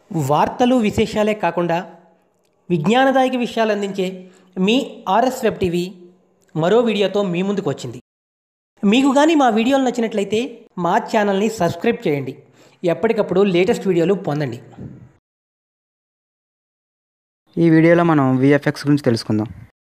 వార్తలు విశేషాలే కాకుండా విజ్ఞానదాయక విషయాలు అందించే మీ ఆర్ఎస్ వెబ్ టీవీ మరో వీడియోతో మీ ముందుకు వచ్చింది మీకు కానీ మా వీడియోలు నచ్చినట్లయితే మా ఛానల్ని సబ్స్క్రైబ్ చేయండి ఎప్పటికప్పుడు లేటెస్ట్ వీడియోలు పొందండి ఈ వీడియోలో మనం విఎఫ్ఎక్స్ గురించి తెలుసుకుందాం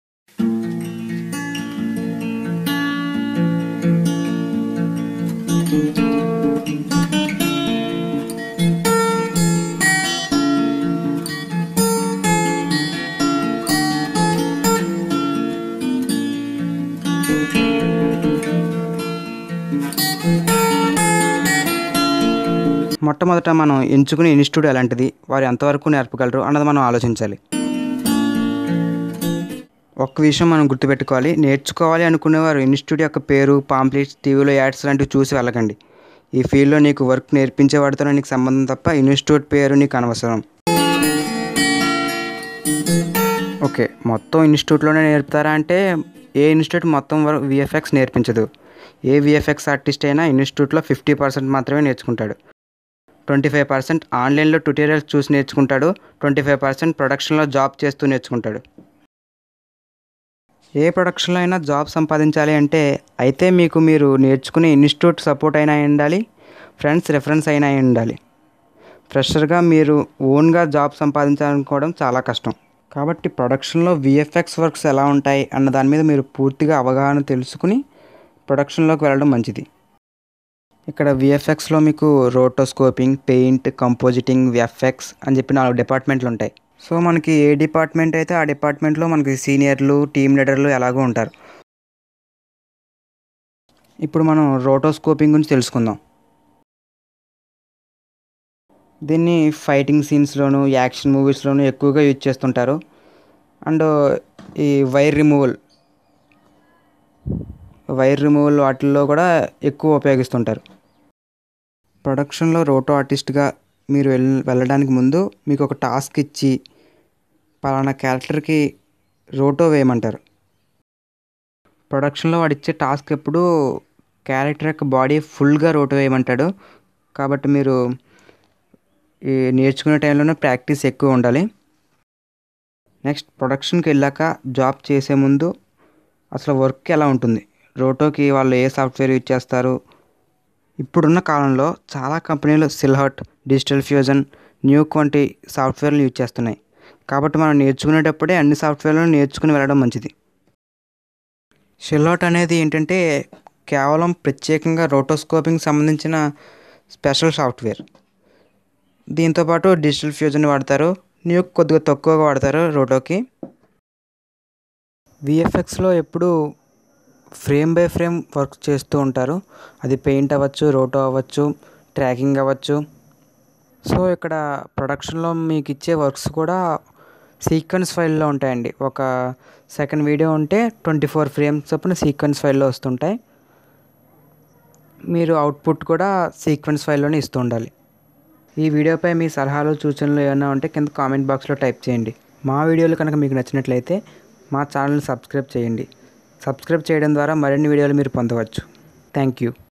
మొట్టమొదట మనం ఎంచుకునే ఇన్స్టిట్యూట్ ఎలాంటిది వారు ఎంతవరకు నేర్పగలరు అన్నది మనం ఆలోచించాలి ఒక్క విషయం మనం గుర్తుపెట్టుకోవాలి నేర్చుకోవాలి అనుకునేవారు ఇన్స్టిట్యూట్ యొక్క పేరు పాంప్లెట్స్ టీవీలో యాడ్స్ లాంటివి చూసి వెళ్ళకండి ఈ ఫీల్డ్లో నీకు వర్క్ నేర్పించేవాడితో నీకు సంబంధం తప్ప ఇన్స్టిట్యూట్ పేరు నీకు అనవసరం ఓకే మొత్తం ఇన్స్టిట్యూట్లోనే నేర్పుతారా అంటే ఏ ఇన్స్టిట్యూట్ మొత్తం వరకు విఎఫ్ఎక్స్ నేర్పించదు ఏ విఎఫ్ఎక్స్ ఆర్టిస్ట్ అయినా ఇన్స్టిట్యూట్లో ఫిఫ్టీ పర్సెంట్ మాత్రమే నేర్చుకుంటాడు ట్వంటీ ఫైవ్ పర్సెంట్ ఆన్లైన్లో ట్యూటోరియల్స్ చూసి నేర్చుకుంటాడు ట్వంటీ ఫైవ్ పర్సెంట్ ప్రొడక్షన్లో జాబ్ చేస్తూ నేర్చుకుంటాడు ఏ ప్రొడక్షన్లో అయినా జాబ్ సంపాదించాలి అంటే అయితే మీకు మీరు నేర్చుకునే ఇన్స్టిట్యూట్ సపోర్ట్ అయినా అయి ఉండాలి ఫ్రెండ్స్ రెఫరెన్స్ అయినా అయి ఉండాలి ఫ్రెషర్గా మీరు ఓన్గా జాబ్ సంపాదించాలనుకోవడం చాలా కష్టం కాబట్టి ప్రొడక్షన్లో విఎఫ్ఎక్స్ వర్క్స్ ఎలా ఉంటాయి అన్న దాని మీద మీరు పూర్తిగా అవగాహన తెలుసుకుని ప్రొడక్షన్లోకి వెళ్ళడం మంచిది ఇక్కడ విఎఫ్ఎక్స్లో మీకు రోటోస్కోపింగ్ పెయింట్ కంపోజిటింగ్ విఎఫ్ఎక్స్ అని చెప్పి నాలుగు డిపార్ట్మెంట్లు ఉంటాయి సో మనకి ఏ డిపార్ట్మెంట్ అయితే ఆ డిపార్ట్మెంట్లో మనకి సీనియర్లు టీమ్ లీడర్లు ఎలాగో ఉంటారు ఇప్పుడు మనం రోటోస్కోపింగ్ గురించి తెలుసుకుందాం దీన్ని ఫైటింగ్ సీన్స్లోను యాక్షన్ మూవీస్లోను ఎక్కువగా యూజ్ చేస్తుంటారు అండ్ ఈ వైర్ రిమూవల్ వైర్ రిమూవల్ వాటిల్లో కూడా ఎక్కువ ఉపయోగిస్తుంటారు ప్రొడక్షన్లో రోటో ఆర్టిస్ట్గా మీరు వెళ్ వెళ్ళడానికి ముందు మీకు ఒక టాస్క్ ఇచ్చి పలానా క్యారెక్టర్కి రోటో వేయమంటారు ప్రొడక్షన్లో వాడు ఇచ్చే టాస్క్ ఎప్పుడు క్యారెక్టర్ యొక్క బాడీ ఫుల్గా రోటో వేయమంటాడు కాబట్టి మీరు ఈ నేర్చుకునే టైంలోనే ప్రాక్టీస్ ఎక్కువ ఉండాలి నెక్స్ట్ ప్రొడక్షన్కి వెళ్ళాక జాబ్ చేసే ముందు అసలు వర్క్ ఎలా ఉంటుంది రోటోకి వాళ్ళు ఏ సాఫ్ట్వేర్ యూజ్ చేస్తారు ఇప్పుడున్న కాలంలో చాలా కంపెనీలు సిల్హట్ డిజిటల్ ఫ్యూజన్ న్యూక్ వంటి సాఫ్ట్వేర్లు యూజ్ చేస్తున్నాయి కాబట్టి మనం నేర్చుకునేటప్పుడే అన్ని సాఫ్ట్వేర్లను నేర్చుకుని వెళ్ళడం మంచిది షిల్హట్ అనేది ఏంటంటే కేవలం ప్రత్యేకంగా రోటోస్కోపింగ్ సంబంధించిన స్పెషల్ సాఫ్ట్వేర్ దీంతోపాటు డిజిటల్ ఫ్యూజన్ వాడతారు న్యూక్ కొద్దిగా తక్కువగా వాడతారు రోటోకి విఎఫ్ఎక్స్లో ఎప్పుడు ఫ్రేమ్ బై ఫ్రేమ్ వర్క్ చేస్తూ ఉంటారు అది పెయింట్ అవ్వచ్చు రోటో అవ్వచ్చు ట్రాకింగ్ అవ్వచ్చు సో ఇక్కడ ప్రొడక్షన్లో మీకు ఇచ్చే వర్క్స్ కూడా సీక్వెన్స్ ఫైల్లో ఉంటాయండి ఒక సెకండ్ వీడియో ఉంటే ట్వంటీ ఫోర్ ఫ్రేమ్స్ చొప్పున సీక్వెన్స్ ఫైల్లో వస్తుంటాయి మీరు అవుట్పుట్ కూడా సీక్వెన్స్ ఫైల్లోనే ఇస్తూ ఉండాలి ఈ వీడియోపై మీ సలహాలు సూచనలు ఏమైనా ఉంటే కింద కామెంట్ బాక్స్లో టైప్ చేయండి మా వీడియోలు కనుక మీకు నచ్చినట్లయితే మా ఛానల్ని సబ్స్క్రైబ్ చేయండి సబ్స్క్రైబ్ చేయడం ద్వారా మరిన్ని వీడియోలు మీరు పొందవచ్చు థ్యాంక్ యూ